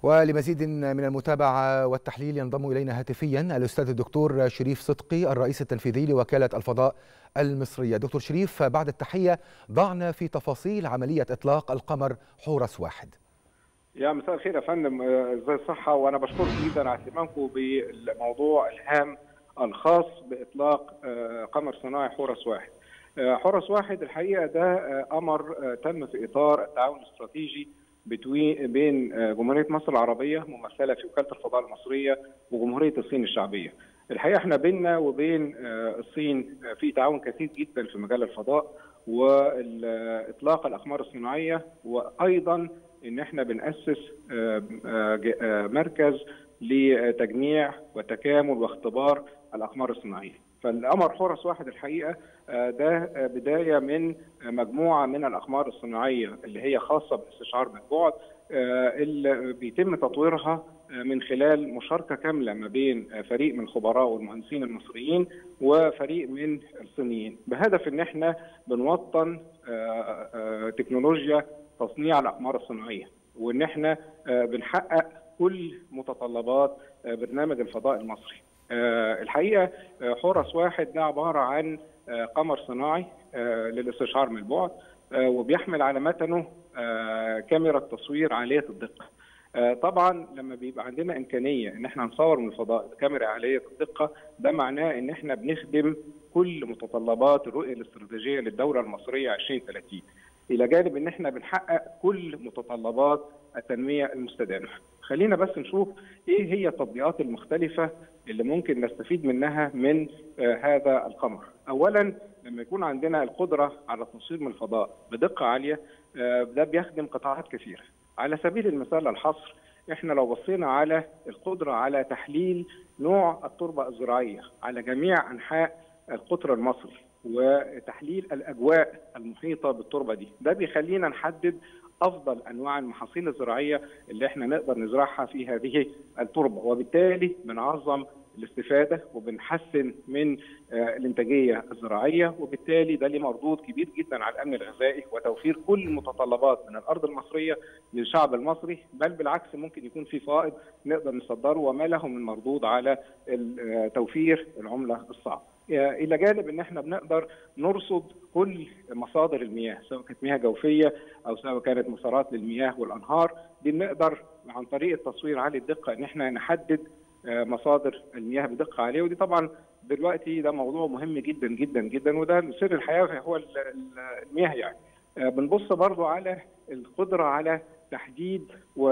ولمزيد من المتابعة والتحليل ينضم إلينا هاتفيا الأستاذ الدكتور شريف صدقي الرئيس التنفيذي لوكالة الفضاء المصرية دكتور شريف بعد التحية ضعنا في تفاصيل عملية إطلاق القمر حورس واحد يا مساء الخير يا فندم ازاي الصحة وأنا بشكرك جدا على اهتمامكم بالموضوع الهام الخاص بإطلاق قمر صناعي حورس واحد حورس واحد الحقيقة ده أمر تم في إطار التعاون الاستراتيجي بين جمهوريه مصر العربيه ممثله في وكاله الفضاء المصريه وجمهوريه الصين الشعبيه. الحقيقه احنا بيننا وبين الصين في تعاون كثير جدا في مجال الفضاء واطلاق الاقمار الصناعيه وايضا ان احنا بناسس مركز لتجميع وتكامل واختبار الاقمار الصناعيه. فالقمر حورس واحد الحقيقه ده بدايه من مجموعه من الاقمار الصناعيه اللي هي خاصه بالاستشعار من بعد اللي بيتم تطويرها من خلال مشاركه كامله ما بين فريق من الخبراء والمهندسين المصريين وفريق من الصينيين بهدف ان احنا بنوطن تكنولوجيا تصنيع الاقمار الصناعيه وان احنا بنحقق كل متطلبات برنامج الفضاء المصري. الحقيقه حورس واحد ده عباره عن قمر صناعي للاستشعار من البعد وبيحمل على متنه كاميرا تصوير عاليه الدقه. طبعا لما بيبقى عندنا امكانيه ان احنا نصور من الفضاء بكاميرا عاليه الدقه ده معناه ان احنا بنخدم كل متطلبات الرؤيه الاستراتيجيه للدوله المصريه 2030 الى جانب ان احنا بنحقق كل متطلبات التنميه المستدامه. خلينا بس نشوف ايه هي التطبيقات المختلفه اللي ممكن نستفيد منها من آه هذا القمر. اولا لما يكون عندنا القدره على التصوير من الفضاء بدقه عاليه آه ده بيخدم قطاعات كثيره. على سبيل المثال الحصر احنا لو بصينا على القدره على تحليل نوع التربه الزراعيه على جميع انحاء القطر المصري وتحليل الاجواء المحيطه بالتربه دي ده بيخلينا نحدد افضل انواع المحاصيل الزراعيه اللي احنا نقدر نزرعها في هذه التربه وبالتالي بنعظم الاستفاده وبنحسن من الانتاجيه الزراعيه وبالتالي ده ليه مردود كبير جدا على الامن الغذائي وتوفير كل المتطلبات من الارض المصريه للشعب المصري بل بالعكس ممكن يكون في فائض نقدر نصدره وما له من مردود على توفير العمله الصعبه. الى جانب ان احنا بنقدر نرصد كل مصادر المياه سواء كانت مياه جوفيه او سواء كانت مسارات للمياه والانهار دي بنقدر عن طريق التصوير عالي الدقه ان احنا نحدد مصادر المياه بدقه عاليه ودي طبعا دلوقتي ده موضوع مهم جدا جدا جدا وده سر الحياه هو المياه يعني بنبص برضو على القدره على تحديد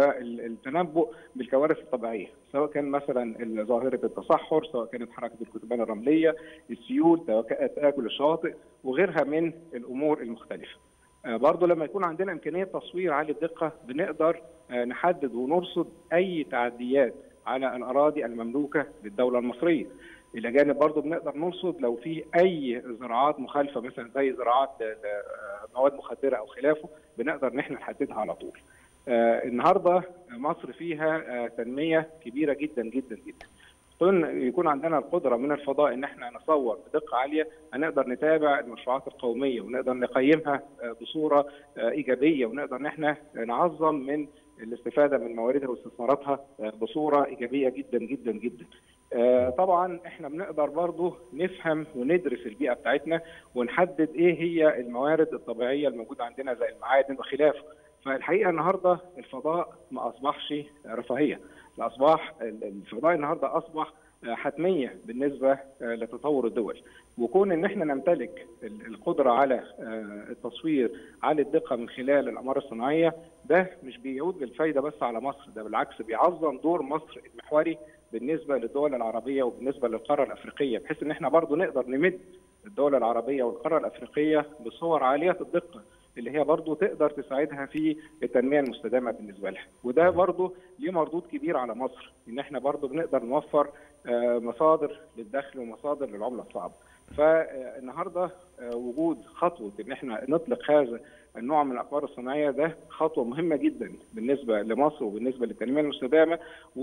والتنبؤ بالكوارث الطبيعيه سواء كان مثلا ظاهره التصحر سواء كانت حركه الكتبان الرمليه السيول تاكل الشواطئ وغيرها من الامور المختلفه برضه لما يكون عندنا امكانيه تصوير عالي الدقه بنقدر نحدد ونرصد اي تعديات على الاراضي المملوكه للدوله المصريه الى جانب برضه بنقدر نرصد لو في اي زراعات مخالفه مثلا زي زراعات مواد مخدره او خلافه بنقدر ان احنا نحددها على طول. آه النهارده مصر فيها آه تنميه كبيره جدا جدا جدا. كون يكون عندنا القدره من الفضاء ان احنا نصور بدقه عاليه هنقدر نتابع المشروعات القوميه ونقدر نقيمها آه بصوره ايجابيه ونقدر ان احنا نعظم من الاستفاده من مواردها واستثماراتها بصوره ايجابيه جدا جدا جدا. طبعا احنا بنقدر برضه نفهم وندرس البيئه بتاعتنا ونحدد ايه هي الموارد الطبيعيه الموجوده عندنا زي المعادن وخلافه. فالحقيقه النهارده الفضاء ما اصبحش رفاهيه، اصبح الفضاء النهارده اصبح حتميه بالنسبه لتطور الدول وكون ان احنا نمتلك القدره على التصوير عالي الدقه من خلال الاقمار الصناعيه ده مش بيعود بالفايده بس على مصر ده بالعكس بيعظم دور مصر المحوري بالنسبه للدول العربيه وبالنسبه للقاره الافريقيه بحيث ان احنا برضو نقدر نمد الدول العربيه والقاره الافريقيه بصور عاليه الدقه اللي هي برضو تقدر تساعدها في التنميه المستدامه بالنسبه لها وده برضو ليه مردود كبير على مصر ان احنا برضو بنقدر نوفر مصادر للدخل ومصادر للعمله الصعبه فالنهارده وجود خطوه ان احنا نطلق هذا النوع من الاقمار الصناعيه ده خطوه مهمه جدا بالنسبه لمصر وبالنسبه للتنميه المستدامه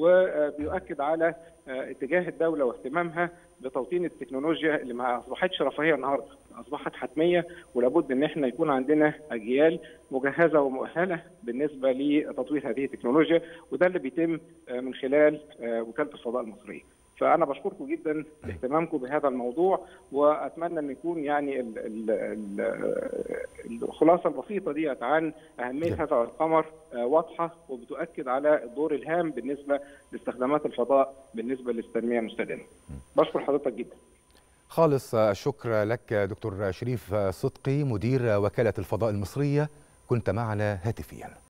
وبيؤكد على اتجاه الدوله واهتمامها بتوطين التكنولوجيا اللي ما اصبحتش رفاهيه النهارده اصبحت حتميه ولابد ان احنا يكون عندنا اجيال مجهزه ومؤهله بالنسبه لتطوير هذه التكنولوجيا وده اللي بيتم من خلال وكاله الفضاء المصريه. فانا بشكركم جدا لاهتمامكم بهذا الموضوع واتمنى ان يكون يعني ال ال ال الخلاصه البسيطه ديت عن اهميه هذا القمر واضحه وبتؤكد على الدور الهام بالنسبه لاستخدامات الفضاء بالنسبه للتنميه المستدامه. بشكر حضرتك جدا. خالص الشكر لك دكتور شريف صدقي مدير وكاله الفضاء المصريه كنت معنا هاتفيا.